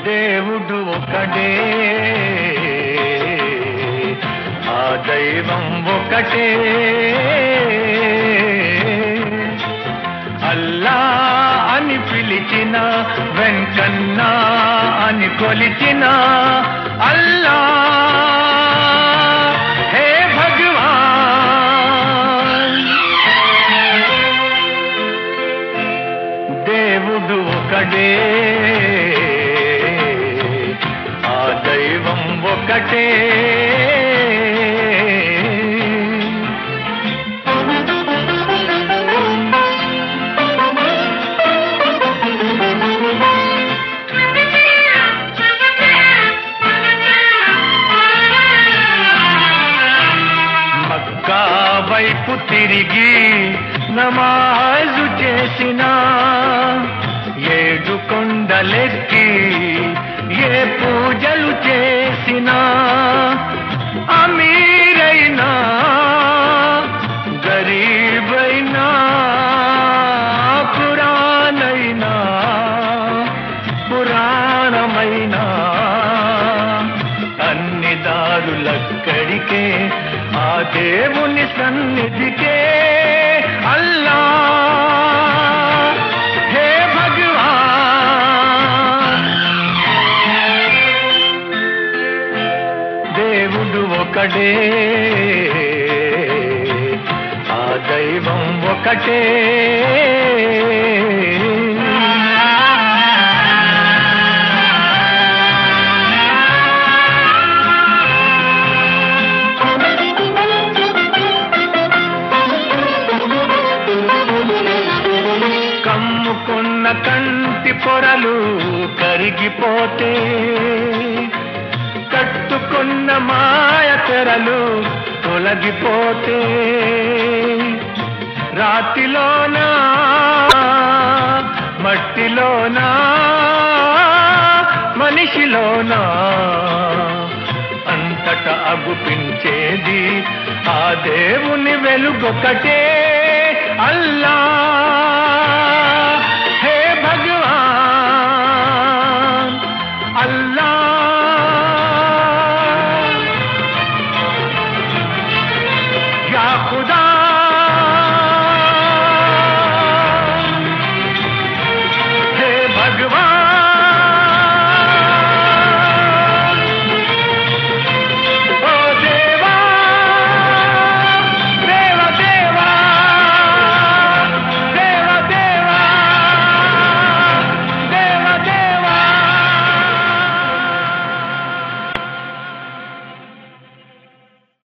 దేవుడు ఒకడే ఆ దైవం ఒకటే అల్లా అని పిలిచిన వెంకన్నా అని కొలిచిన అల్లా హే భగవాన్ దేవుడు ఒకడే ఆ దైవం ఒకటే మక్కా వైపు తిరిగి నమాజు చేసిన ఏడు కొండలెక్కి ఏ పూజలు చేసినా అమీరైనా గరీబైనా పురాణైనా పురాణమైనా అన్ని దారులక్కడికే ఆ దేవుని సన్నిధికే అల్లా హే భగవాన్ దేవుడు ఒకడే ఆ దైవం ఒకటే కమ్ముకున్న కంటి పొరలు కరిగిపోతే కట్టుకున్న మాయ తెరలు తొలగిపోతే రాతిలోనా మట్టిలోనా మనిషిలోనా అంతట అగుపించేది ఆ దేవుని వెలుగొకటే అల్లా హే భగవాన్